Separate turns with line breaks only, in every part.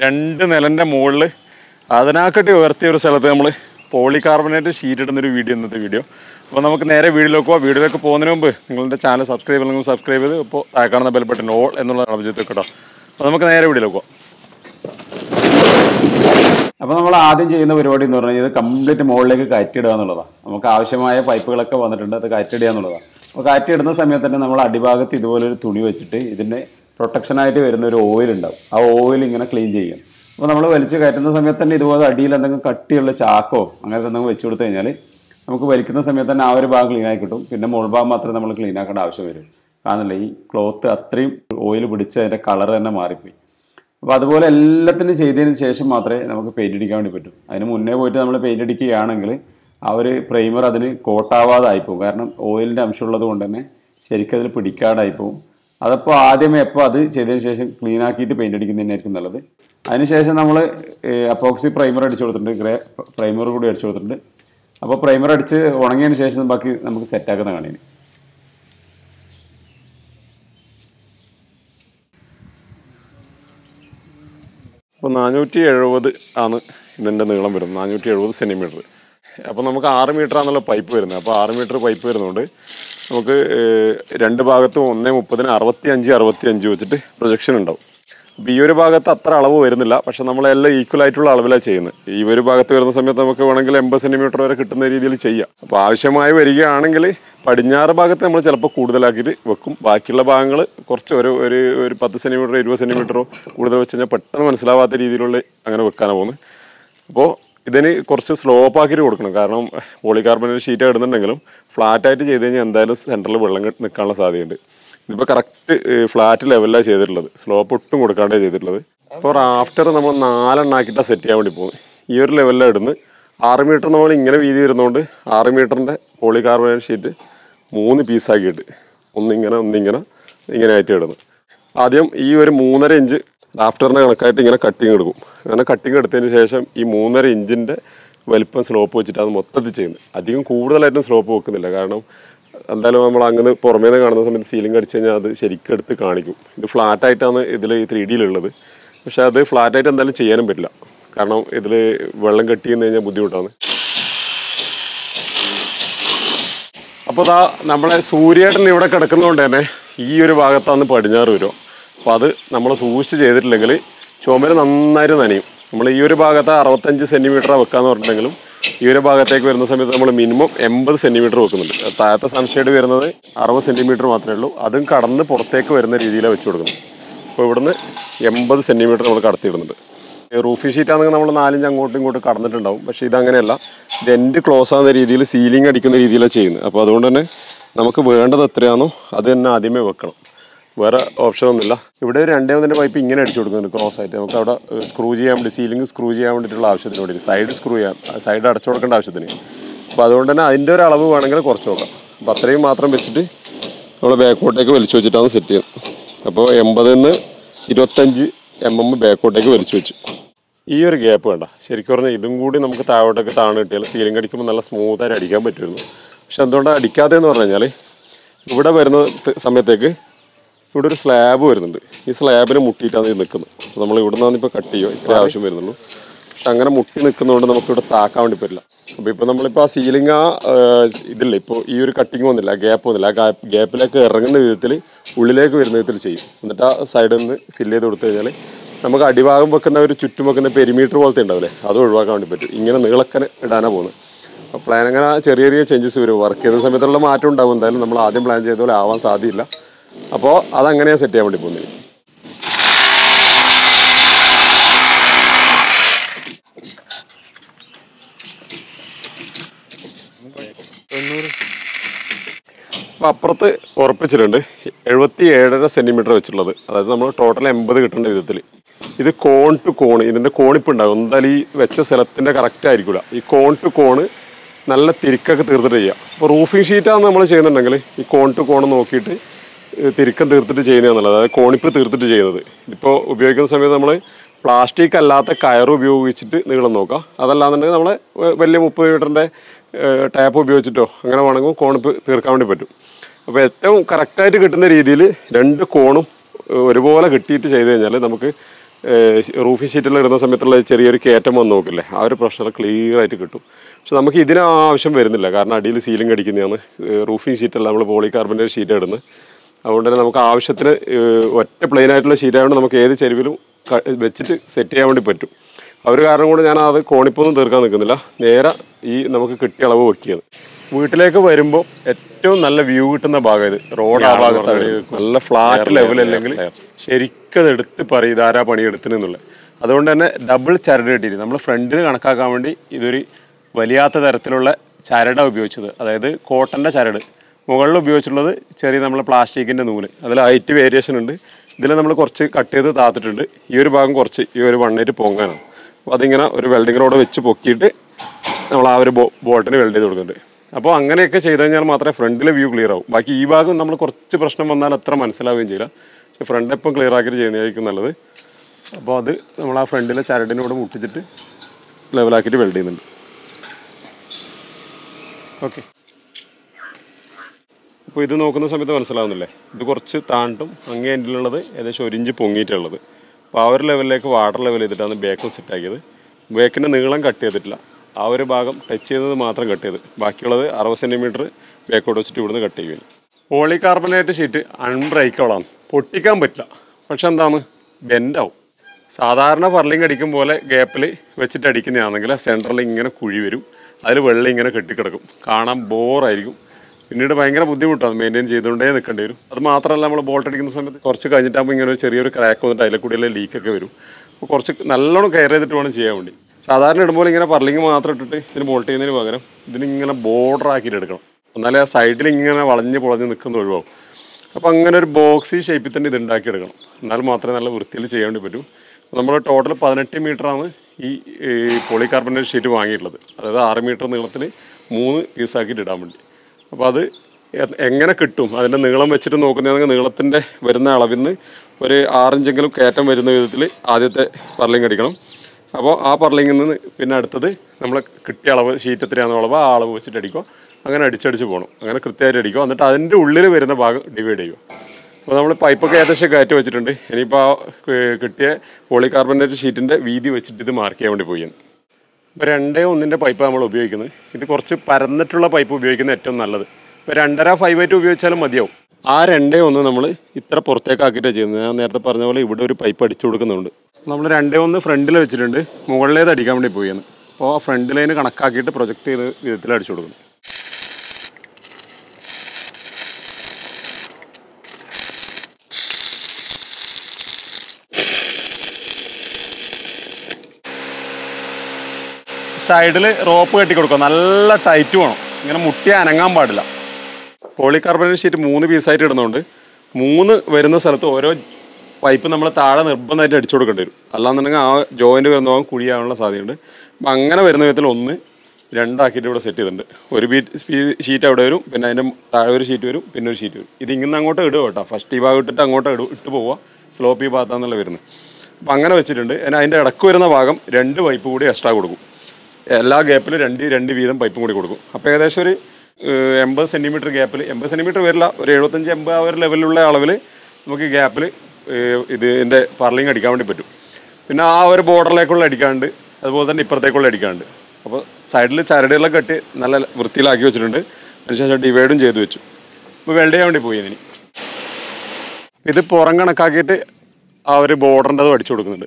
രണ്ട് നിലൻ്റെ മുകളിൽ അതിനാക്കട്ടി ഉയർത്തിയ ഒരു സ്ഥലത്ത് നമ്മൾ പോളികാർബണേറ്റ് ഷീറ്റ് ഇടുന്നൊരു വീഡിയോ ഇന്നത്തെ വീഡിയോ അപ്പോൾ നമുക്ക് നേരെ വീഡിയോയിലേക്ക് പോകാം വീഡിയോയിലേക്ക് പോകുന്നതിന് മുമ്പ് നിങ്ങളുടെ ചാനൽ സബ്സ്ക്രൈബ് അല്ലെങ്കിൽ സബ്സ്ക്രൈബ് ചെയ്ത് ഇപ്പോൾ താഴെ കാണുന്ന ബെൽ ബട്ടൺ ഓൾ എന്നുള്ള അഭിജിത്ത് കേട്ടോ അപ്പോൾ നമുക്ക് നേരെ വീഡിയോയിലേക്ക് പോകാം
അപ്പോൾ നമ്മൾ ആദ്യം ചെയ്യുന്ന പരിപാടി എന്ന് പറഞ്ഞാൽ ഇത് കംപ്ലീറ്റ് മുകളിലേക്ക് കയറ്റിയിടുക എന്നുള്ളതാണ് നമുക്ക് ആവശ്യമായ പൈപ്പുകളൊക്കെ വന്നിട്ടുണ്ട് അത് കയറ്റിയിടുക എന്നുള്ളതാണ് അപ്പോൾ കയറ്റിയിടുന്ന സമയത്ത് തന്നെ നമ്മൾ അടിഭാഗത്ത് ഇതുപോലെ ഒരു തുണി വെച്ചിട്ട് ഇതിൻ്റെ പ്രൊട്ടക്ഷനായിട്ട് വരുന്ന ഒരു ഓയിൽ ഉണ്ടാവും ആ ഓയിൽ ഇങ്ങനെ ക്ലീൻ ചെയ്യും അപ്പോൾ നമ്മൾ വലിച്ച് കയറ്റുന്ന സമയത്ത് തന്നെ ഇതുപോലെ അടിയിൽ എന്തെങ്കിലും കട്ടിയുള്ള ചാക്കോ അങ്ങനത്തെ എന്തെങ്കിലും വെച്ച് കൊടുത്തു കഴിഞ്ഞാൽ നമുക്ക് വലിക്കുന്ന സമയത്ത് തന്നെ ആ ഒരു ഭാഗം ക്ലീൻ ആയി കിട്ടും പിന്നെ മുകൾ ഭാഗം മാത്രമേ നമ്മൾ ക്ലീൻ ആക്കേണ്ട ആവശ്യം വരും കാണുന്നില്ല ഈ ക്ലോത്ത് അത്രയും ഓയിൽ പിടിച്ച് അതിൻ്റെ കളർ തന്നെ മാറിപ്പോയി അപ്പോൾ അതുപോലെ എല്ലാത്തിനും ചെയ്തതിന് ശേഷം മാത്രമേ നമുക്ക് പെയിൻ്റ് അടിക്കാൻ വേണ്ടി പറ്റൂ അതിന് മുന്നേ പോയിട്ട് നമ്മൾ പെയിൻ്റ് അടിക്കുകയാണെങ്കിൽ ആ ഒരു പ്രൈമർ അതിന് കോട്ടാവാതായി പോകും കാരണം ഓയിലിൻ്റെ അംശമുള്ളത് കൊണ്ട് തന്നെ ശരിക്കും അതിൽ പിടിക്കാതായി പോകും അതപ്പോൾ ആദ്യമേ എപ്പോൾ അത് ചെയ്തതിന് ശേഷം ക്ലീൻ ആക്കിയിട്ട് പെയിൻ്റ് അടിക്കുന്നതന്നെയായിരിക്കും നല്ലത് അതിനുശേഷം നമ്മൾ അപ്പോക്സി പ്രൈമർ അടിച്ചു കൊടുത്തിട്ടുണ്ട് ഗ്രേ പ്രൈമർ കൂടി അടിച്ചു കൊടുത്തിട്ടുണ്ട് അപ്പോൾ പ്രൈമർ അടിച്ച് ഉണങ്ങിയതിന് ശേഷം ബാക്കി നമുക്ക് സെറ്റാക്കുന്ന കാണിന്
അപ്പോൾ നാനൂറ്റി എഴുപത് ആണ് ഇതിൻ്റെ നീളം വരുന്നത് നാനൂറ്റി എഴുപത് സെൻറ്റിമീറ്റർ അപ്പോൾ നമുക്ക് ആറ് മീറ്റർ ആണല്ലോ പൈപ്പ് വരുന്നത് അപ്പോൾ ആറ് മീറ്റർ പൈപ്പ് വരുന്നതുകൊണ്ട് നമുക്ക് ഏഹ്, രണ്ട് ഭാഗത്തും ഒന്നേ മുപ്പതിന് അറുപത്തി അഞ്ച് അറുപത്തി അഞ്ച് വെച്ചിട്ട് പ്രൊജക്ഷൻ ഉണ്ടാവും അപ്പോൾ ഈ ഒരു ഭാഗത്ത് അത്ര അളവ് വരുന്നില്ല പക്ഷെ നമ്മളെല്ലാം ഈക്വൽ ആയിട്ടുള്ള അളവിലാണ് ചെയ്യുന്നത് ഈ ഒരു ഭാഗത്ത് വരുന്ന സമയത്ത് നമുക്ക് വേണമെങ്കിൽ എൺപത് സെൻറ്റിമീറ്റർ വരെ കിട്ടുന്ന രീതിയിൽ ചെയ്യാം അപ്പോൾ ആവശ്യമായി വരികയാണെങ്കിൽ പടിഞ്ഞാറ് ഭാഗത്ത് നമ്മൾ ചിലപ്പോൾ കൂടുതലാക്കിയിട്ട് വെക്കും ബാക്കിയുള്ള ഭാഗങ്ങൾ കുറച്ച് ഒരു ഒരു ഒരു പത്ത് സെൻറ്റിമീറ്ററോ ഇരുപത് സെൻറ്റിമീറ്ററോ കൂടുതൽ വെച്ച് കഴിഞ്ഞാൽ പെട്ടെന്ന് മനസ്സിലാവാത്ത രീതിയിലുള്ള അങ്ങനെ വെക്കാനാണ് പോകുന്നത് അപ്പോൾ ഇതിന് കുറച്ച് സ്ലോപ്പ് ആക്കിയിട്ട് കൊടുക്കണം കാരണം പോളികാർബണേറ്റ് ഷീറ്റ് ഇടുന്നുണ്ടെങ്കിലും ഫ്ലാറ്റ് ആയിട്ട് ചെയ്ത് കഴിഞ്ഞാൽ എന്തായാലും സെൻറ്ററിൽ വെള്ളം കെട്ടി നിൽക്കാനുള്ള സാധ്യതയുണ്ട് ഇതിപ്പോൾ കറക്റ്റ് ഫ്ലാറ്റ് ലെവലിലാണ് ചെയ്തിട്ടുള്ളത് സ്ലോപ്പ് ഒട്ടും കൊടുക്കാണ്ടേ ചെയ്തിട്ടുള്ളത് അപ്പോൾ റാഫ്റ്റർ നമ്മൾ നാലെണ്ണാക്കിയിട്ടാണ് സെറ്റ് ചെയ്യാൻ വേണ്ടി പോകുന്നത് ഈ ഒരു ലെവലിലാണ് ഇടുന്നത് ആറ് മീറ്റർ നമ്മൾ ഇങ്ങനെ വീതി വരുന്നതുകൊണ്ട് ആറ് മീറ്ററിൻ്റെ പോളികാർബണേറ്റ് ഷീറ്റ് മൂന്ന് പീസാക്കിയിട്ട് ഒന്നിങ്ങനെ ഒന്നിങ്ങനെ ഇങ്ങനെ ആയിട്ട് ഇടുന്നത് ആദ്യം ഈ ഒരു മൂന്നര ഇഞ്ച് റാഫ്റ്ററിന് കണക്കായിട്ട് ഇങ്ങനെ കട്ടിങ് എടുക്കും അങ്ങനെ കട്ടിങ് എടുത്തതിന് ശേഷം ഈ മൂന്നര ഇഞ്ചിൻ്റെ വലിപ്പം സ്ലോപ്പ് വെച്ചിട്ടാണ് മൊത്തത്തിൽ ചെയ്യുന്നത് അധികം കൂടുതലായിട്ടും സ്ലോപ്പ് വെക്കുന്നില്ല കാരണം എന്തായാലും നമ്മൾ അങ്ങനെ പുറമേ നിന്ന് കാണുന്ന സമയത്ത് സീലിംഗ് അടിച്ച് കഴിഞ്ഞാൽ അത് ശരിക്കും എടുത്ത് കാണിക്കും ഇത് ഫ്ലാറ്റ് ആയിട്ടാണ് ഇതിൽ ഈ ത്രീ ഡിയിലുള്ളത് പക്ഷേ അത് ഫ്ലാറ്റ് ആയിട്ട് എന്തായാലും ചെയ്യാനും പറ്റില്ല കാരണം ഇതിൽ വെള്ളം കെട്ടി എന്ന് കഴിഞ്ഞാൽ ബുദ്ധിമുട്ടാണ് അപ്പോൾ ദാ നമ്മളെ സൂര്യേട്ടൻ ഇവിടെ കിടക്കുന്നതുകൊണ്ട് തന്നെ ഈ ഒരു ഭാഗത്താണ് പടിഞ്ഞാറ് വരും അപ്പോൾ അത് നമ്മൾ സൂക്ഷിച്ച് ചെയ്തിട്ടില്ലെങ്കിൽ ചുമര് നന്നായിട്ട് നനയും നമ്മൾ ഈ ഒരു ഭാഗത്ത് അറുപത്തഞ്ച് സെൻറ്റിമീറ്റർ വെക്കാന്ന് പറഞ്ഞിട്ടുണ്ടെങ്കിലും ഈ ഒരു ഭാഗത്തേക്ക് വരുന്ന സമയത്ത് നമ്മൾ മിനിമം എൺപത് സെൻറ്റിമീറ്റർ വെക്കുന്നുണ്ട് താഴത്തെ സൺഷെയ്ഡ് വരുന്നത് അറുപത് സെൻറ്റിമീറ്റർ മാത്രമേ ഉള്ളൂ അതും കടന്ന് പുറത്തേക്ക് വരുന്ന രീതിയിലാണ് വെച്ച് കൊടുക്കുന്നത് അപ്പോൾ ഇവിടുന്ന് എൺപത് സെൻറ്റിമീറ്റർ നമ്മൾ കടത്തിയിടുന്നുണ്ട് റൂഫി ഷീറ്റാണെങ്കിൽ നമ്മൾ നാലിഞ്ച് അങ്ങോട്ടും ഇങ്ങോട്ടും കടന്നിട്ടുണ്ടാവും പക്ഷേ ഇതങ്ങനെയല്ല ഇത് എൻഡ് ക്ലോസ് ആവുന്ന രീതിയിൽ സീലിംഗ് അടിക്കുന്ന രീതിയിലാണ് ചെയ്യുന്നത് അപ്പോൾ അതുകൊണ്ട് തന്നെ നമുക്ക് വേണ്ടത് എത്രയാണോ അത് തന്നെ ആദ്യമേ വെക്കണം വേറെ ഓപ്ഷനൊന്നുമില്ല ഇവിടെ ഒരു രണ്ടേ ഒന്നിൻ്റെ പൈപ്പ് ഇങ്ങനെ അടിച്ചു കൊടുക്കുന്നുണ്ട് ക്രോസ് ആയിട്ട് നമുക്ക് അവിടെ സ്ക്രൂ ചെയ്യാൻ വേണ്ടി സീലിംഗ് സ്ക്രൂ ചെയ്യാൻ വേണ്ടിയിട്ടുള്ള ആവശ്യത്തിന് വേണ്ടി സൈഡ് സ്ക്രൂ ചെയ്യാൻ സൈഡ് അടച്ചു കൊടുക്കേണ്ട ആവശ്യത്തിന് അപ്പോൾ അതുകൊണ്ട് തന്നെ അതിൻ്റെ ഒരു അളവ് വേണമെങ്കിൽ കുറച്ച് നോക്കാം അപ്പോൾ അത്രയും മാത്രം വെച്ചിട്ട് നമ്മൾ ബാക്കോട്ടേക്ക് വലിച്ചു വെച്ചിട്ടാണ് സെറ്റ് ചെയ്യുന്നത് അപ്പോൾ എൺപതിൽ നിന്ന് ഇരുപത്തഞ്ച് എം എം ബാക്കോട്ടേക്ക് വലിച്ചു വെച്ചു ഈ ഒരു ഗ്യാപ്പ് വേണ്ട ശരിക്കും പറഞ്ഞാൽ ഇതും കൂടി നമുക്ക് താഴോട്ടൊക്കെ താഴെ കിട്ടിയാൽ സീലിംഗ് അടിക്കുമ്പോൾ നല്ല സ്മൂത്തായിട്ട് അടിക്കാൻ പറ്റുമായിരുന്നു പക്ഷെ എന്തുകൊണ്ടാണ് അടിക്കാത്തതെന്ന് പറഞ്ഞു കഴിഞ്ഞാൽ ഇവിടെ വരുന്ന ത- സമയത്തേക്ക് ഇവിടെ ഒരു സ്ലാബ് വരുന്നുണ്ട് ഈ സ്ലാബിന് മുട്ടിയിട്ടാണ് ഇത് നിൽക്കുന്നത് അപ്പോൾ നമ്മൾ ഇവിടെ നിന്നാണ് ഇപ്പോൾ കട്ട് ചെയ്യുക ഇത്രേ ആവശ്യം വരുന്നുള്ളൂ പക്ഷെ അങ്ങനെ മുട്ടി നിൽക്കുന്നതുകൊണ്ട് നമുക്ക് ഇവിടെ താക്കാൻ വേണ്ടി പറ്റില്ല അപ്പോൾ ഇപ്പോൾ നമ്മളിപ്പോൾ ആ സീലിംഗ് ആ ആ, ഇതില്ല ഇപ്പോൾ ഈ ഒരു കട്ടിങ് വന്നില്ല ഗ്യാപ്പ് വന്നില്ല ആ ഗ്യാപ്പിലേക്ക് ഇറങ്ങുന്ന വിധത്തിൽ ഉള്ളിലേക്ക് വരുന്ന വിധത്തിൽ ചെയ്യും എന്നിട്ട് ആ സൈഡിൽ നിന്ന് ഫില്ല് ചെയ്ത് കൊടുത്തു കഴിഞ്ഞാൽ നമുക്ക് അടിഭാഗം വെക്കുന്ന ഒരു ചുറ്റും വെക്കുന്ന പെരിമീറ്റർ പോലത്തെ ഉണ്ടാവില്ലേ അത് ഒഴിവാക്കാൻ വേണ്ടി പറ്റും ഇങ്ങനെ നീളക്കനെ ഇടാനാണ് പോകുന്നത് അപ്പോൾ പ്ലാൻ അങ്ങനെ ചെറിയ ചെറിയ ചേഞ്ചസ് വരും വർക്ക് ചെയ്യുന്ന സമയത്തുള്ള മാറ്റം ഉണ്ടാവും എന്തായാലും നമ്മൾ ആദ്യം പ്ലാൻ ചെയ്ത പോലെ ആവാൻ സാധ്യതയില്ല അപ്പോൾ അതങ്ങനെയാണ് സെറ്റ് ചെയ്യാൻ വേണ്ടി പോകുന്നത് അപ്പോൾ അപ്പുറത്ത് ഉറപ്പിച്ചിട്ടുണ്ട് എഴുപത്തി ഏഴര സെൻറ്റിമീറ്റർ വെച്ചിട്ടുള്ളത് അതായത് നമ്മൾ ടോട്ടൽ എൺപത് കിട്ടേണ്ട വിധത്തിൽ ഇത് കോൺ ടു കോൺ ഇതിൻ്റെ കോണിപ്പ് ഉണ്ടാകും എന്തായാലും ഈ വെച്ച സ്ഥലത്തിൻ്റെ കറക്റ്റ് ആയിരിക്കില്ല ഈ കോൺ ടു കോണ് നല്ല തിരിക്കൊക്കെ തീർത്തിട്ട് ചെയ്യുക അപ്പോൾ റൂഫിംഗ് ഷീറ്റാണ് നമ്മൾ ചെയ്യുന്നുണ്ടെങ്കിൽ ഈ കോൺ ടു കോൺ നോക്കിയിട്ട് ഏഹ് തിരുക്കം തീർത്തിട്ട് ചെയ്യുന്നതെന്നുള്ളത് അതായത് കോണിപ്പ് തീർത്തിട്ട് ചെയ്യുന്നത് ഇപ്പോൾ ഉപയോഗിക്കുന്ന സമയത്ത് നമ്മൾ പ്ലാസ്റ്റിക് അല്ലാത്ത കയർ ഉപയോഗിച്ചിട്ട് നീളം നോക്കാം അതല്ലാന്നുണ്ടെങ്കിൽ നമ്മൾ വലിയ മുപ്പത് മീറ്ററിൻ്റെ ടാപ്പ് ഉപയോഗിച്ചിട്ടോ അങ്ങനെ വേണമെങ്കിൽ കോണിപ്പ് തീർക്കാൻ വേണ്ടി പറ്റും അപ്പോൾ ഏറ്റവും കറക്റ്റായിട്ട് കിട്ടുന്ന രീതിയിൽ രണ്ട് കോണും ഏഹ് ഒരുപോലെ കിട്ടിയിട്ട് ചെയ്ത് കഴിഞ്ഞാൽ നമുക്ക് റൂഫി ഷീറ്റിൽ ഇടുന്ന സമയത്തുള്ള ചെറിയൊരു കയറ്റം വന്ന് നോക്കില്ലേ ആ ഒരു പ്രഷർ ക്ലിയർ ആയിട്ട് കിട്ടും പക്ഷെ നമുക്ക് ഇതിന് ആ ആവശ്യം വരുന്നില്ല കാരണം അടിയിൽ സീലിംഗ് അടിക്കുന്നതാണ് റൂഫിംഗ് ഷീറ്റല്ല നമ്മൾ പോളി കാർബണേറ്റ് ഷീറ്റ് ഇടുന്നത് അതുകൊണ്ട് തന്നെ നമുക്ക് ആവശ്യത്തിന് ഏഹ്, ഒറ്റ പ്ലെയിൻ ആയിട്ടുള്ള ഷീറ്റ് ആയതുകൊണ്ട് നമുക്ക് ഏത് ചെരുവിലും ക- വെച്ചിട്ട് സെറ്റ് ചെയ്യാൻ വേണ്ടി പറ്റും ആ ഒരു കാരണം കൊണ്ട് ഞാൻ അത് കോണിപ്പൊന്നും തീർക്കാൻ നിൽക്കുന്നില്ല നേരെ ഈ നമുക്ക് കിട്ടിയ അളവ് വെക്കിയത് വീട്ടിലേക്ക് വരുമ്പോൾ ഏറ്റവും നല്ല വ്യൂ കിട്ടുന്ന ഭാഗം ഇത് റോഡ് ആ ഭാഗത്താണ് നല്ല ഫ്ലാറ്റ് ലെവൽ അല്ലെങ്കിൽ ശരിക്കും അത് എടുത്ത് പറയും ഇതാരാ പണി എടുത്തിനെന്നുള്ളത് അതുകൊണ്ട് തന്നെ ഡബിൾ ചരട് കെട്ടിയിട്ട് നമ്മൾ ഫ്രണ്ടിൽ കണക്കാക്കാൻ വേണ്ടി ഇതൊരു വലിയാത്ത തരത്തിലുള്ള ചരടാണ് ഉപയോഗിച്ചത് അതായത് കോട്ടൻ്റെ ചരട് മുകളിൽ ഉപയോഗിച്ചിട്ടുള്ളത് ചെറിയ നമ്മളെ പ്ലാസ്റ്റിക്കിൻ്റെ നൂല് അതിൽ ഹൈറ്റ് വേരിയേഷൻ ഉണ്ട് ഇതിൽ നമ്മൾ കുറച്ച് കട്ട് ചെയ്ത് താത്തിട്ടുണ്ട് ഈ ഒരു ഭാഗം കുറച്ച് ഈ ഒരു വണ്ണായിട്ട് പൊങ്ങാനാണ് അപ്പോൾ അതിങ്ങനെ ഒരു വെൽഡിംഗ് റോഡ് വെച്ച് പൊക്കിയിട്ട് നമ്മൾ ആ ഒരു ബോ ബോട്ടിന് വെൽഡ് ചെയ്ത് കൊടുക്കുന്നുണ്ട് അപ്പോൾ അങ്ങനെയൊക്കെ ചെയ്ത് കഴിഞ്ഞാൽ മാത്രമേ ഫ്രണ്ടിലെ വ്യൂ ക്ലിയർ ആവും ബാക്കി ഈ ഭാഗം നമ്മൾ കുറച്ച് പ്രശ്നം വന്നാൽ അത്ര മനസ്സിലാവുകയും ചെയ്യില്ല പക്ഷെ ഫ്രണ്ട് എപ്പം ക്ലിയർ ആക്കിയിട്ട് ചെയ്യുന്നതായിരിക്കും നല്ലത് അപ്പോൾ അത് നമ്മൾ ആ ഫ്രണ്ടിലെ ചരടിനോട് മുട്ടിച്ചിട്ട് ലെവലാക്കിയിട്ട് വെൽഡ് ചെയ്യുന്നുണ്ട് ഓക്കെ അപ്പോൾ ഇത് നോക്കുന്ന സമയത്ത് മനസ്സിലാവുന്നില്ലേ ഇത് കുറച്ച് താണ്ടും അങ്ങേ എൻഡിലുള്ളത് ഏകദേശം ഒരു ഇഞ്ച് പൊങ്ങിയിട്ടുള്ളത് അപ്പോൾ ആ ഒരു ലെവലിലേക്ക് വാട്ടർ ലെവൽ ചെയ്തിട്ടാണ് ബേക്കിൽ സെറ്റ് ആക്കിയത് ബേക്കിൻ്റെ നീളം കട്ട് ചെയ്തിട്ടില്ല ആ ഒരു ഭാഗം ടച്ച് ചെയ്തത് മാത്രം കട്ട് ചെയ്ത് ബാക്കിയുള്ളത് അറുപത് സെൻറ്റിമീറ്റർ ബേക്കോട്ട് വെച്ചിട്ട് ഇവിടുന്ന് കട്ട് ചെയ്യുകയാണ് പോളി കാർബണേറ്റ് ഷീറ്റ് അൺബ്രേക്കബിളാണ് പൊട്ടിക്കാൻ പറ്റില്ല പക്ഷെ എന്താണ് ബെൻഡാവും സാധാരണ പർലിങ് അടിക്കും പോലെ ഗ്യാപ്പിൽ വെച്ചിട്ട് അടിക്കുന്നതാണെങ്കിൽ സെൻറ്ററിൽ ഇങ്ങനെ കുഴി വരും അതിൽ വെള്ളം ഇങ്ങനെ കെട്ടിക്കിടക്കും കാണാൻ ബോറായിരിക്കും പിന്നീട് ഭയങ്കര ബുദ്ധിമുട്ടാണ് മെയിൻറ്റെയിൻ ചെയ്തുകൊണ്ടേ നിൽക്കേണ്ടി വരും അത് മാത്രമല്ല നമ്മൾ ബോൾട്ട് അടിക്കുന്ന സമയത്ത് കുറച്ച് കഴിഞ്ഞിട്ടാകുമ്പോൾ ഇങ്ങനെ ഒരു ചെറിയൊരു ക്രാക്ക് വന്നിട്ട് അതിലെ കൂടിയുള്ള ലീക്കൊക്കെ വരും അപ്പോൾ കുറച്ച് നല്ലോണം കെയർ ചെയ്തിട്ട് വേണം ചെയ്യാൻ വേണ്ടി സാധാരണ ഇടുമ്പോൾ ഇങ്ങനെ പർലിങ് മാത്രം ഇട്ടിട്ട് ഇതിന് ബോൾട്ട് ചെയ്യുന്നതിന് പകരം ഇതിനിങ്ങനെ ബോർഡർ ആക്കിയിട്ട് എടുക്കണം എന്നാലേ ആ സൈഡിൽ ഇങ്ങനെ വളഞ്ഞ് പൊളഞ്ഞ് നിൽക്കുന്ന ഒഴിവാകും അപ്പോൾ അങ്ങനെ ഒരു ബോക്സി ഷേപ്പിൽ തന്നെ ഇത് ഉണ്ടാക്കിയെടുക്കണം എന്നാൽ മാത്രമേ നല്ല വൃത്തിയിൽ ചെയ്യാൻ വേണ്ടി പറ്റൂ നമ്മൾ ടോട്ടൽ പതിനെട്ട് മീറ്ററാണ് ഈ പോളി കാർബണേറ്റ് ഷീറ്റ് വാങ്ങിയിട്ടുള്ളത് അതായത് ആറ് മീറ്റർ നീളത്തിൽ മൂന്ന് പീസാക്കിയിട്ട് ഇടാൻ വേണ്ടി അപ്പോൾ അത് എ- എങ്ങനെ കിട്ടും അതിൻ്റെ നീളം വെച്ചിട്ട് നോക്കുന്നതാണെങ്കിൽ നീളത്തിൻ്റെ വരുന്ന അളവിൽ നിന്ന് ഒരു ആറിഞ്ചെങ്കിലും കയറ്റം വരുന്ന വിധത്തിൽ ആദ്യത്തെ പർലിങ് അടിക്കണം അപ്പോൾ ആ പർലിങ്ങിൽ നിന്ന് പിന്നെ അടുത്തത് നമ്മൾ കിട്ടിയ അളവ് ഷീറ്റ് എത്രയാണെന്ന അളവ് ആ അളവ് വെച്ചിട്ട് അടിക്കുക അങ്ങനെ അടിച്ചടിച്ച് പോകണം അങ്ങനെ കൃത്യമായിട്ട് അടിക്കുക എന്നിട്ട് അതിൻ്റെ ഉള്ളിൽ വരുന്ന ഭാഗം ഡിവൈഡ് ചെയ്യുക അപ്പോൾ നമ്മൾ പൈപ്പൊക്കെ ഏകദേശം കയറ്റി വെച്ചിട്ടുണ്ട് ഇനിയിപ്പോൾ ആ ഏർ കിട്ടിയ പോളികാർബണേറ്റ് ഷീറ്റിൻ്റെ വീതി വെച്ചിട്ട് ഇത് മാർക്ക് ചെയ്യാൻ വേണ്ടി പോയി ഇപ്പോൾ രണ്ടേ ഒന്നിൻ്റെ പൈപ്പ് നമ്മൾ ഉപയോഗിക്കുന്നത് ഇത് കുറച്ച് പരന്നിട്ടുള്ള പൈപ്പ് ഉപയോഗിക്കുന്നത് ഏറ്റവും നല്ലത് ഇപ്പോൾ രണ്ടര ഫൈവ് ആയിട്ട് ഉപയോഗിച്ചാലും മതിയാവും ആ രണ്ടേ ഒന്ന് നമ്മൾ ഇത്ര പുറത്തേക്കാക്കിയിട്ടാണ് ചെയ്യുന്നത് ഞാൻ നേരത്തെ പറഞ്ഞ പോലെ ഇവിടെ ഒരു പൈപ്പ് അടിച്ചു കൊടുക്കുന്നുണ്ട് നമ്മൾ രണ്ടേ ഒന്ന് ഫ്രണ്ടിൽ വെച്ചിട്ടുണ്ട് മുകളിലേത് അടിക്കാൻ വേണ്ടി പോയാണ് അപ്പോൾ ആ ഫ്രണ്ട് ലൈന് കണക്കാക്കിയിട്ട് പ്രൊജക്റ്റ് ചെയ്ത് വിധത്തിൽ അടിച്ചു കൊടുക്കുന്നു സൈഡിൽ റോപ്പ് കെട്ടി കൊടുക്കുക നല്ല ടൈറ്റ് വേണം ഇങ്ങനെ മുട്ടി അനങ്ങാൻ പാടില്ല പോളികാർബണേറ്റ് ഷീറ്റ് മൂന്ന് പീസായിട്ട് ഇടുന്നതുകൊണ്ട് മൂന്ന് വരുന്ന സ്ഥലത്ത് ഓരോ പൈപ്പ് നമ്മൾ താഴെ നിർബന്ധമായിട്ട് അടിച്ചു കൊടുക്കേണ്ടി വരും അല്ലാന്നുണ്ടെങ്കിൽ ആ ജോയിൻ്റ് വരുന്ന ഭാഗം കുഴിയാവാനുള്ള സാധ്യതയുണ്ട് അപ്പം അങ്ങനെ വരുന്ന വിധത്തിൽ ഒന്ന് രണ്ടാക്കിയിട്ട് ഇവിടെ സെറ്റ് ചെയ്തിട്ടുണ്ട് ഒരു ബീറ്റ് ഷീറ്റ് അവിടെ വരും പിന്നെ അതിൻ്റെ താഴെ ഒരു ഷീറ്റ് വരും പിന്നെ ഒരു ഷീറ്റ് വരും ഇത് ഇങ്ങനെ അങ്ങോട്ട് ഇടുക കേട്ടോ ഫസ്റ്റ് ഈ ഭാഗം ഇട്ടിട്ട് അങ്ങോട്ട് ഇടും ഇട്ട് പോവുക സ്ലോപ്പ് ഈ ഭാഗത്താന്നുള്ള വരുന്നത് അപ്പം അങ്ങനെ വെച്ചിട്ടുണ്ട് അതിന് അതിൻ്റെ ഇടക്ക് വരുന്ന ഭാഗം രണ്ട് പൈപ്പ് കൂടി എക്സ്ട്രാ കൊടുക്കും എല്ലാ ഗ്യാപ്പിലും രണ്ട് രണ്ട് വീതം പൈപ്പും കൂടി കൊടുക്കും അപ്പോൾ ഏകദേശം ഒരു ഏഹ്, എൺപത് സെൻറ്റിമീറ്റർ ഗ്യാപ്പിൽ എൺപത് സെൻറ്റിമീറ്റർ വരില്ല ഒരു എഴുപത്തഞ്ച് എൺപത് ആ ഒരു ലെവലിലുള്ള അളവിൽ നമുക്ക് ഗ്യാപ്പിൽ ഇതിൻ്റെ പർലിങ് അടിക്കാൻ വേണ്ടി പറ്റും പിന്നെ ആ ഒരു ബോർഡറിലേക്കുള്ള അടിക്കാണ്ട് അതുപോലെ തന്നെ ഇപ്പുറത്തേക്കുള്ള അടിക്കാണ്ട് അപ്പോൾ സൈഡിൽ ചരടുകളൊക്കെ കെട്ടി നല്ല വൃത്തിയിലാക്കി വെച്ചിട്ടുണ്ട് അതിനുശേഷം ഡിവൈഡും ചെയ്ത് വെച്ചു ഇപ്പോൾ വെൽഡ് ചെയ്യാൻ വേണ്ടി പോയി ഇതിന് ഇത് പുറം കണക്കാക്കിയിട്ട് ആ ഒരു ബോർഡറിൻ്റെ അത് അടിച്ചു കൊടുക്കുന്നുണ്ട്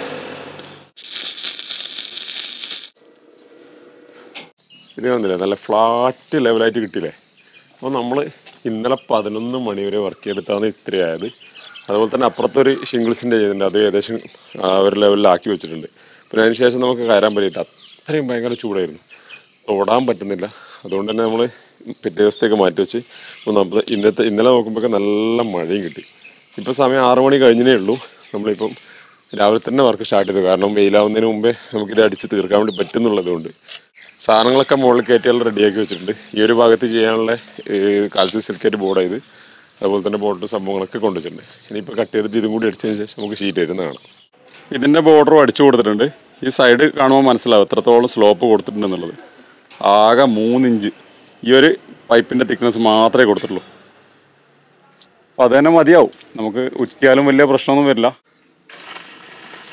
ഇത് കാണുന്നില്ലേ നല്ല ഫ്ലാറ്റ് ലെവലായിട്ട് കിട്ടിയില്ലേ അപ്പോൾ നമ്മൾ ഇന്നലെ പതിനൊന്ന് മണി വരെ വർക്ക് ചെയ്തിട്ടാണ് ഇത്രയായത് അതുപോലെ തന്നെ അപ്പുറത്തൊരു ഷിംഗിൾസിൻ്റെ ചെയ്തിട്ടുണ്ട് അത് ഏകദേശം ആ ഒരു ലെവലിലാക്കി വെച്ചിട്ടുണ്ട് പിന്നെ അതിന് ശേഷം നമുക്ക് കയറാൻ പറ്റിയിട്ട് അത്രയും ഭയങ്കര ചൂടായിരുന്നു തൊടാൻ പറ്റുന്നില്ല അതുകൊണ്ട് തന്നെ നമ്മൾ പിറ്റേ ദിവസത്തേക്ക് മാറ്റി വെച്ച് അപ്പോൾ നമ്മൾ ഇന്നത്തെ ഇന്നലെ നോക്കുമ്പോഴൊക്കെ നല്ല മഴയും കിട്ടി ഇപ്പോൾ സമയം ആറ് മണി കഴിഞ്ഞേ ഉള്ളൂ നമ്മളിപ്പം രാവിലെ തന്നെ വർക്ക് സ്റ്റാർട്ട് ചെയ്തു കാരണം വെയിലാവുന്നതിന് മുമ്പേ നമുക്കിത് അടിച്ച് തീർക്കാൻ വേണ്ടി പറ്റുന്നുള്ളതുകൊണ്ട് സാധനങ്ങളൊക്കെ മുകളിൽ കയറ്റിയെല്ലാം റെഡിയാക്കി വെച്ചിട്ടുണ്ട് ഈ ഒരു ഭാഗത്ത് ചെയ്യാനുള്ള കാൽസ്യം സിലിക്കേറ്റ് ബോർഡ് ഇത് അതുപോലെ തന്നെ ബോർഡ് സംഭവങ്ങളൊക്കെ കൊണ്ടുവച്ചിട്ടുണ്ട് ഇനിയിപ്പോൾ കട്ട് ചെയ്തിട്ട് ഇതും കൂടി അടിച്ചതിന് ശേഷം നമുക്ക് ഷീറ്റ് വരുന്ന കാണാം ഇതിൻ്റെ ബോർഡറും അടിച്ചു കൊടുത്തിട്ടുണ്ട് ഈ സൈഡ് കാണുമ്പോൾ മനസ്സിലാവും എത്രത്തോളം സ്ലോപ്പ് കൊടുത്തിട്ടുണ്ടെന്നുള്ളത് ആകെ മൂന്നിഞ്ച് ഈ ഒരു പൈപ്പിൻ്റെ തിക്നെസ് മാത്രമേ കൊടുത്തിട്ടുള്ളൂ അപ്പോൾ അത് തന്നെ മതിയാവും നമുക്ക് ഉറ്റിയാലും വലിയ പ്രശ്നമൊന്നും വരില്ല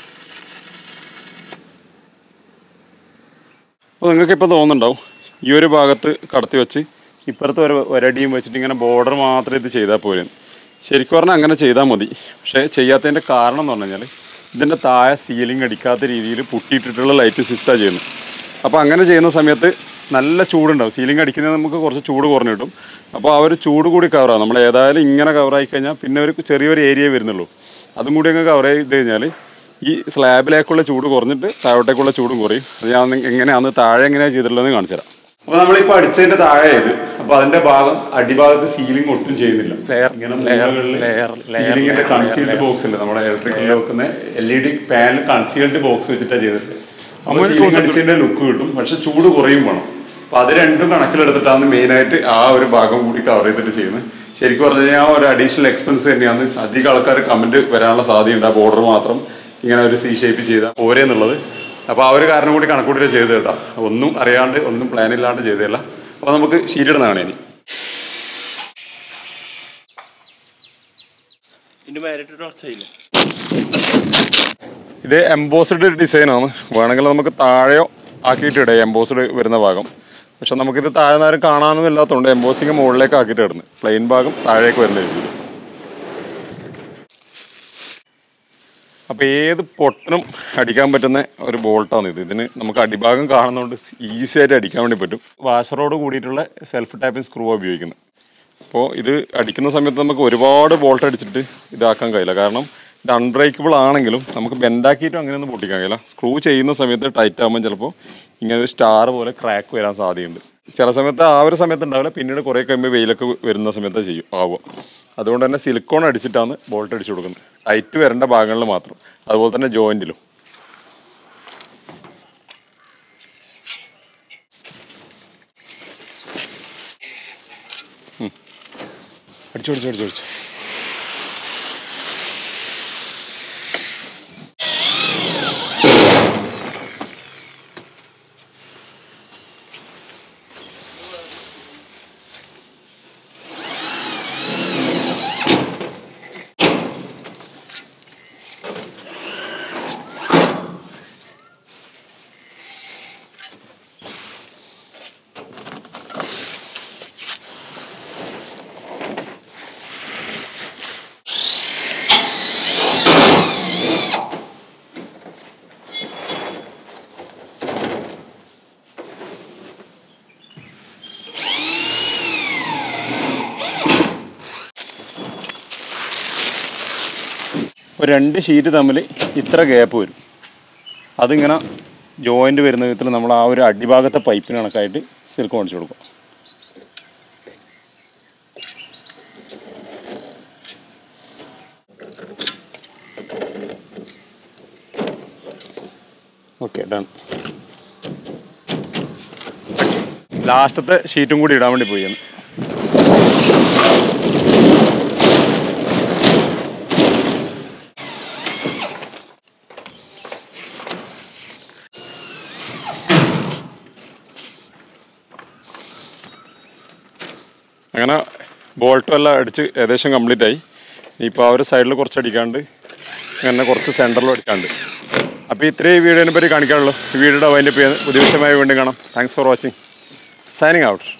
അപ്പോൾ നിങ്ങൾക്ക് ഇപ്പോൾ തോന്നുന്നുണ്ടാവും ഈ ഒരു ഭാഗത്ത് കടത്തി വെച്ച് ഇപ്പുറത്ത് ഒരു ഒരടിയും വെച്ചിട്ട് ഇങ്ങനെ ബോർഡർ മാത്രം ഇത് ചെയ്താൽ പോരെ ശരിക്കും പറഞ്ഞാൽ അങ്ങനെ ചെയ്താൽ മതി പക്ഷേ ചെയ്യാത്തതിൻ്റെ കാരണം എന്ന് പറഞ്ഞു കഴിഞ്ഞാൽ ഇതിൻ്റെ താഴെ സീലിംഗ് അടിക്കാത്ത രീതിയിൽ പുട്ടിയിട്ടിട്ടുള്ള ലൈറ്റ് സിസ്റ്റാണ് ചെയ്യുന്നത് അപ്പോൾ അങ്ങനെ ചെയ്യുന്ന സമയത്ത് നല്ല ചൂടുണ്ടാവും സീലിംഗ് അടിക്കുന്നത് നമുക്ക് കുറച്ച് ചൂട് കുറഞ്ഞു കിട്ടും അപ്പോൾ ആ ഒരു ചൂട് കൂടി കവറാണ് നമ്മൾ ഏതായാലും ഇങ്ങനെ കവറായി കഴിഞ്ഞാൽ പിന്നെ ഒരു ചെറിയൊരു ഏരിയ വരുന്നുള്ളൂ അതും കൂടി അങ്ങ് കവർ ചെയ്ത് കഴിഞ്ഞാൽ ഈ സ്ലാബിലേക്കുള്ള ചൂട് കുറഞ്ഞിട്ട് താഴോട്ടേക്കുള്ള ചൂടും കുറയും അത് ഞാൻ ഒന്ന് എങ്ങനെയാന്ന് താഴെ എങ്ങനെയാണ് ചെയ്തിട്ടുള്ളതെന്ന് കാണിച്ചു തരാം അപ്പോൾ നമ്മളിപ്പോൾ അടിച്ചതിന്റെ താഴെ ഇത് അപ്പോൾ അതിന്റെ ഭാഗം അടിഭാഗത്ത് സീലിംഗ് ഒട്ടും ചെയ്യുന്നില്ല സീലിംഗിന്റെ കൺസീൽഡ് ബോക്സ് ഇല്ല നമ്മുടെ ഇലക്ട്രിക്കലിൽ വെക്കുന്ന L E D panel concealed box വെച്ചിട്ടാണ് ചെയ്തിട്ട് നമ്മൾ സീലിംഗ് അടിച്ചതിന്റെ ലുക്ക് കിട്ടും പക്ഷെ ചൂട് കുറയും വേണം അപ്പൊ അത് രണ്ടും കണക്കിലെടുത്തിട്ടാണ് മെയിൻ ആയിട്ട് ആ ഒരു ഭാഗം കൂടി കവർ ചെയ്തിട്ട് ചെയ്യുന്നത് ശരിക്കും പറഞ്ഞു കഴിഞ്ഞാൽ ആ ഒരു അഡീഷണൽ എക്സ്പെൻസ് തന്നെയാണ് അധികം ആൾക്കാർ കമന്റ് വരാനുള്ള സാധ്യതയുണ്ട് ആ ബോർഡർ മാത്രം ഇങ്ങനെ ഒരു സി ഷേപ്പ് ചെയ്ത പോരെ എന്നുള്ളത് അപ്പോൾ ആ ഒരു കാരണം കൂടി കണക്കൂട്ടി ചെയ്ത് കേട്ടോ ഒന്നും അറിയാണ്ട് ഒന്നും പ്ലാൻ ഇല്ലാണ്ട് ചെയ്തതല്ല അപ്പോൾ നമുക്ക് ഷീറ്റിടുന്നതാണ് ഇനി
ഇതിന്റെ മേലിട്ട് ഉറച്ചില്ല
ഇത് എംബോസ്ഡ് ഡിസൈനാണ് വേണമെങ്കിൽ നമുക്ക് താഴെയോ ആക്കിയിട്ട് ഇടാം എംബോസ്ഡ് വരുന്ന ഭാഗം പക്ഷെ നമുക്കിത് താഴെ നേരം കാണാനൊന്നും ഇല്ലാത്തതുകൊണ്ട് എംബോസിങ് മുകളിലേക്ക് ആക്കിയിട്ട് ഇടുന്നത് പ്ലെയിൻ ഭാഗം താഴേക്ക് വരുന്ന രീതിയിൽ അപ്പോൾ ഏത് പൊട്ടനും അടിക്കാൻ പറ്റുന്ന ഒരു ബോൾട്ടാണ് ഇത് ഇതിന് നമുക്ക് അടിഭാഗം കാണുന്നതുകൊണ്ട് ഈസി ആയിട്ട് അടിക്കാൻ വേണ്ടി പറ്റും വാഷറോട് കൂടിയിട്ടുള്ള സെൽഫ് ടാപ്പിംഗ് സ്ക്രൂ ഉപയോഗിക്കുന്നത് അപ്പോൾ ഇത് അടിക്കുന്ന സമയത്ത് നമുക്ക് ഒരുപാട് ബോൾട്ട് അടിച്ചിട്ട് ഇതാക്കാൻ കഴിയില്ല കാരണം ഇത് അൺബ്രേക്കബിൾ ആണെങ്കിലും നമുക്ക് ബെൻഡാക്കിയിട്ടും അങ്ങനെയൊന്നും പൊട്ടിക്കാൻ കഴിയില്ല സ്ക്രൂ ചെയ്യുന്ന സമയത്ത് ടൈറ്റ് ആകുമ്പോൾ ചിലപ്പോൾ ഇങ്ങനെ ഒരു സ്റ്റാർ പോലെ ക്രാക്ക് വരാൻ സാധ്യതയുണ്ട് ചില സമയത്ത് ആ ഒരു സമയത്ത് ഉണ്ടാവില്ല പിന്നീട് കുറേ കഴിയുമ്പോൾ വെയിലൊക്കെ വരുന്ന സമയത്ത് ചെയ്യും ആവുക അതുകൊണ്ട് തന്നെ സിലിക്കോൺ അടിച്ചിട്ടാണ് ബോൾട്ട് അടിച്ചു കൊടുക്കുന്നത് ടൈറ്റ് വരേണ്ട ഭാഗങ്ങളിൽ മാത്രം അതുപോലെ തന്നെ ജോയിൻറ്റിലും അടിച്ചു അടിച്ചു അടിച്ചു അടിച്ചു ഒരു രണ്ട് ഷീറ്റ് തമ്മിൽ ഇത്ര ഗ്യാപ്പ് വരും അതിങ്ങനെ ജോയിൻ്റ് വരുന്ന വിധത്തിൽ നമ്മൾ ആ ഒരു അടിഭാഗത്തെ പൈപ്പിന് കണക്കായിട്ട് സിൽക്കോൺ അടിച്ചു കൊടുക്കും ഓക്കെ ഡൺ ലാസ്റ്റത്തെ ഷീറ്റും കൂടി ഇടാൻ വേണ്ടി പോയി ഞാൻ. അങ്ങനെ ബോൾട്ടും എല്ലാം അടിച്ച് ഏകദേശം കംപ്ലീറ്റ് ആയി ഇനിയിപ്പോൾ ആ ഒരു സൈഡിൽ കുറച്ച് അടിക്കാണ്ട് അങ്ങനെ കുറച്ച് സെൻറ്ററിലും അടിക്കാണ്ട് അപ്പോൾ ഇത്രയും ഈ വീഡിയോനെ പറ്റി കാണിക്കാനുള്ളൂ ഈ വീഡിയോയുടെ വൈൻഡപ്പ് ചെയ്യുന്നത് പുതിയ വിഷയമായി വീണ്ടും കാണാം thanks for watching signing out